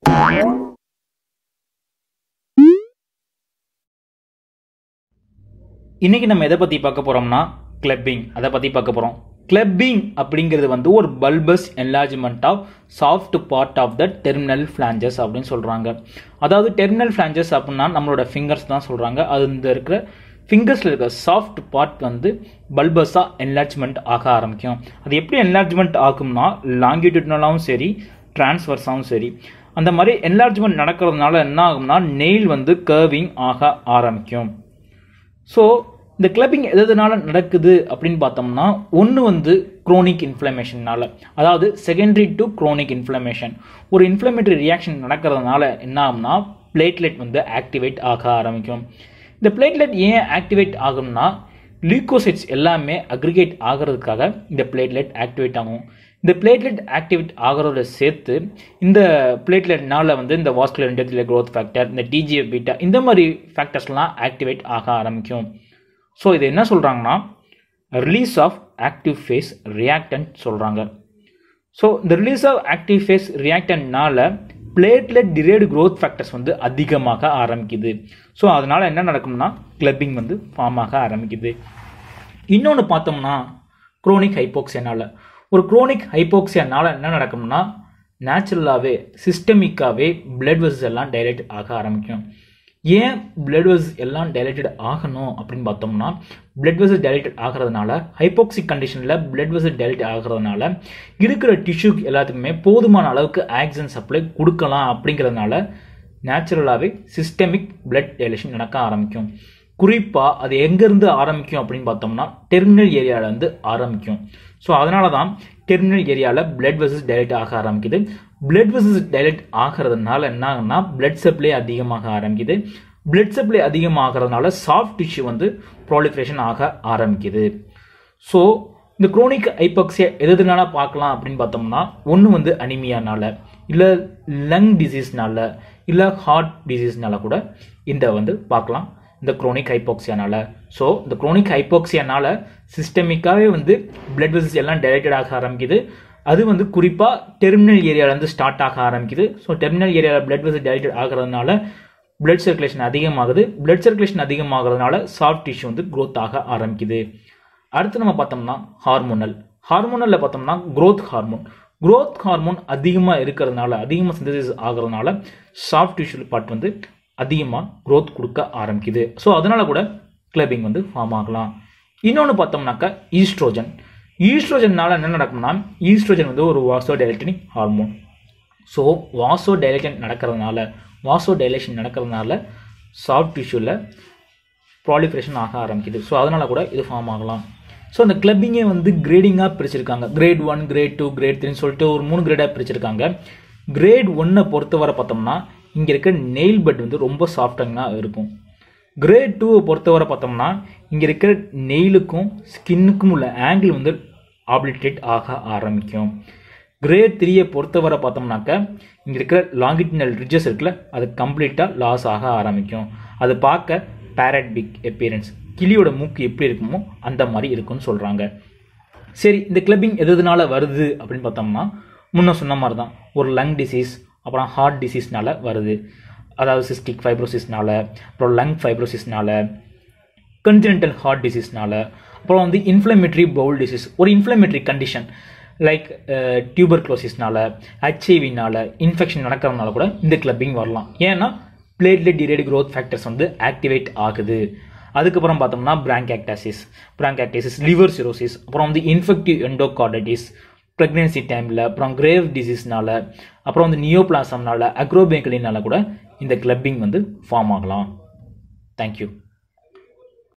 இன்னைக்கு நம்ம எதை பற்றி பார்க்க போகிறோம்னா கிளப்பிங் அதை பற்றி பார்க்க போகிறோம் கிளப்பிங் அப்படிங்கிறது வந்து ஒரு bulbous enlargement of soft part of the terminal phalanges அப்படின்னு சொல்கிறாங்க அதாவது டெர்மினல் ஃபிளாஞ்சஸ் அப்படின்னா நம்மளோட ஃபிங்கர்ஸ் தான் சொல்கிறாங்க அது இந்த இருக்கிற ஃபிங்கர்ஸில் இருக்க சாஃப்ட் பார்ட் வந்து பல்பஸாக என்லார்ஜ்மெண்ட் ஆக ஆரம்பிக்கும் அது எப்படி என்லார்ஜ்மெண்ட் ஆகும்னா லாங்கிடியூட்னலாகவும் சரி டிரான்ஸ்வர்ஸாகவும் சரி அந்த மாதிரி என்லார்ஜ்மெண்ட் நடக்கிறதுனால என்ன ஆகும்னா நெயில் வந்து கர்விங் ஆக ஆரம்பிக்கும் ஸோ இந்த கிளப்பிங் எதனால நடக்குது அப்படின்னு பார்த்தோம்னா ஒன்று வந்து குரோனிக் இன்ஃப்ளமேஷன்னால அதாவது செகண்டரி டு குரோனிக் இன்ஃப்ளமேஷன் ஒரு இன்ஃப்ளமேட்டரி ரியாக்ஷன் நடக்கிறதுனால என்ன ஆகும்னா பிளேட்லெட் வந்து ஆக்டிவேட் ஆக ஆரம்பிக்கும் இந்த பிளேட்லெட் ஏன் ஆக்டிவேட் ஆகும்னா லியூக்கோசைட்ஸ் எல்லாமே அக்ரிகேட் ஆகிறதுக்காக இந்த பிளேட்லெட் ஆக்டிவேட் ஆகும் இந்த பிளேட்லெட் ஆக்டிவேட் ஆகிறத சேர்த்து இந்த பிளேட்லெட்னால வந்து இந்த வாஸ்குலர் இன்டெக்டில் க்ரோத் ஃபேக்டர் இந்த டிஜிஎஃப் பீட்டா இந்த மாதிரி ஃபேக்டர்ஸ்லாம் ஆக்டிவேட் ஆக ஆரம்பிக்கும் ஸோ இது என்ன சொல்கிறாங்கன்னா release of active phase reactant சொல்கிறாங்க ஸோ இந்த ரிலீஸ் ஆஃப் ஆக்டிவ் ஃபேஸ் ரியாக்டன்ட்னால பிளேட்லெட் டிரேடு க்ரோத் ஃபேக்டர்ஸ் வந்து அதிகமாக ஆரம்பிக்குது ஸோ அதனால் என்ன நடக்கும்னா கிளப்பிங் வந்து ஃபார்ம் ஆக ஆரம்பிக்குது இன்னொன்று பார்த்தோம்னா குரோனிக் ஹைப்போக்சியனால் ஒரு குரோனிக் ஹைப்போக்சியனால் என்ன நடக்கும்னா நேச்சுரலாகவே சிஸ்டமிக்காகவே பிளட் வெசஸ் எல்லாம் டைலேட் ஆக ஆரம்பிக்கும் ஏன் பிளட் வெசஸ் எல்லாம் டைலேட்டட் ஆகணும் அப்படின்னு பார்த்தோம்னா பிளட் வெசஸ் டைலேட்டட் ஆகிறதுனால ஹைப்போக்சிக் கண்டிஷனில் பிளட் வெசஸ் டைலேட் ஆகிறதுனால இருக்கிற டிஷ்யூ எல்லாத்துக்குமே போதுமான அளவுக்கு ஆக்சிஜன் சப்ளை கொடுக்கலாம் அப்படிங்கிறதுனால நேச்சுரலாகவே சிஸ்டமிக் பிளட் டைலேஷன் நடக்க ஆரம்பிக்கும் குறிப்பாக அது எங்கேருந்து ஆரம்பிக்கும் அப்படின்னு பார்த்தோம்னா டெர்மினல் ஏரியாவிலேருந்து ஆரம்பிக்கும் ஸோ அதனால தான் டெர்மினல் ஏரியாவில் பிளட் வெசஸ் டைலேட் ஆக ஆரம்பிக்குது பிளட் வெசஸ் டைலேட் ஆகிறதுனால என்ன ஆகுனா பிளட் சப்ளை அதிகமாக ஆரம்பிக்குது பிளட் சப்ளை அதிகமாகிறதுனால சாஃப்ட் டிஷ்யூ வந்து ப்ராலிஃபரேஷன் ஆக ஆரம்பிக்குது ஸோ இந்த குரோனிக் ஐபக்சியா எதுனால பார்க்கலாம் அப்படின்னு பார்த்தோம்னா ஒன்று வந்து அனிமியானால இல்லை லங் டிசீஸ்னால இல்லை ஹார்ட் டிசீஸ்னால கூட இந்த வந்து பார்க்கலாம் இந்த குரோனிக் ஹைப்போக்சியானால ஸோ இந்த குரோனிக் ஹைப்போக்சியானால சிஸ்டமிக்காகவே வந்து பிளட் வெசஸ் எல்லாம் டைரக்டட் ஆக ஆரம்பிக்குது அது வந்து குறிப்பாக டெர்மினல் ஏரியாவிலேருந்து ஸ்டார்ட் ஆக ஆரம்பிக்குது ஸோ டெர்மினல் ஏரியாவில் பிளட் வெசஸ் டைரக்டட் ஆகிறதுனால பிளட் சர்க்குலேஷன் அதிகமாகுது பிளட் சர்க்குலேஷன் அதிகமாகிறதுனால சாஃப்ட் டிஷ்யூ வந்து க்ரோத் ஆக ஆரம்பிக்குது அடுத்து நம்ம பார்த்தோம்னா ஹார்மோனல் ஹார்மோனலில் பார்த்தோம்னா க்ரோத் ஹார்மோன் க்ரோத் ஹார்மோன் அதிகமாக இருக்கிறதுனால அதிகமாக சிந்தசிஸ் ஆகிறதுனால சாஃப்ட் டிஷ்யூ பார்ட் வந்து அதிகமாக க்ரோத் கொடுக்க ஆரம்பிக்குது ஸோ அதனால கூட கிளப்பிங் வந்து ஃபார்ம் ஆகலாம் இன்னொன்று பார்த்தோம்னாக்கா ஈஸ்ட்ரோஜன் ஈஸ்ட்ரோஜன்னால என்ன நடக்கும்னா ஈஸ்ட்ரோஜன் வந்து ஒரு vasodilatory hormone so vasodilation நடக்கிறதுனால வாசோ டைலேஷன் நடக்கிறதுனால சாஃப்ட் டிஷ்யூவில் ப்ராலிஃபரேஷன் ஆக ஆரம்பிக்குது ஸோ அதனால் கூட இது ஃபார்ம் ஆகலாம் ஸோ அந்த கிளப்பிங்கை வந்து கிரேடிங்காக பிரிச்சிருக்காங்க grade one grade two grade த்ரீன்னு சொல்லிட்டு ஒரு மூணு கிரேடாக பிரிச்சிருக்காங்க கிரேட் ஒன்னை பொறுத்தவரை பார்த்தோம்னா இங்கே இருக்க நெயில் பட் வந்து ரொம்ப சாஃப்டாக இருக்கும் கிரேட் டூவை பொறுத்தவரை பார்த்தோம்னா இங்கே இருக்கிற நெயிலுக்கும் ஸ்கின்னுக்கும் உள்ள ஆங்கிள் வந்து ஆப்ளிட்டேட் ஆக ஆரம்பிக்கும் கிரேட் த்ரீயை பொறுத்தவரை பார்த்தோம்னாக்க இங்கே இருக்கிற லாங்கிட்டினல் ரிட்ஜஸ் இருக்குல்ல அது கம்ப்ளீட்டாக லாஸ் ஆக ஆரம்பிக்கும் அது பார்க்க பேரட் பிக் எப்பியரன்ஸ் கிளியோட மூக்கு எப்படி இருக்குமோ அந்த மாதிரி இருக்கும்னு சொல்கிறாங்க சரி இந்த கிளப்பிங் எது எதுனால வருது அப்படின்னு பார்த்தோம்னா முன்ன சொன்ன மாதிரி தான் ஒரு லங் டிசீஸ் அப்புறம் ஹார்ட் டிசீஸ்னால வருது அதாவது சிஸ்டிக் ஃபைப்ரோசிஸ்னால அப்புறம் லங் ஃபைப்ரோசிஸ்னால கன்ஜென்டல் ஹார்ட் டிசீஸ்னால அப்புறம் வந்து இன்ஃப்ளமேட்டரி பவுல் டிசீஸ் ஒரு இன்ஃப்ளமேட்டரி கண்டிஷன் லைக் டியூபர் க்ளோசிஸ்னால ஹெச்ஐவினால இன்ஃபெக்ஷன் நடக்கிறதுனால கூட இந்த கிளப்பிங் வரலாம் ஏன்னா பிளேட்லெட் டிரேட் க்ரோத் ஃபேக்டர்ஸ் வந்து ஆக்டிவேட் ஆகுது அதுக்கப்புறம் பார்த்தோம்னா பிராங்காக்டாசிஸ் பிராங்காக்டாசிஸ் லிவர் சிரோசிஸ் அப்புறம் வந்து இன்ஃபெக்டிவ் எண்டோகார்டைட்டிஸ் ப்ரெக்னென்சி டைமில் அப்புறம் கிரேவ் டிசீஸ்னால அப்புறம் வந்து நியோபிளாசம்னால அக்ரோபேக்கலினால கூட இந்த கிளப்பிங் வந்து ஃபார்ம் ஆகலாம் தேங்க்யூ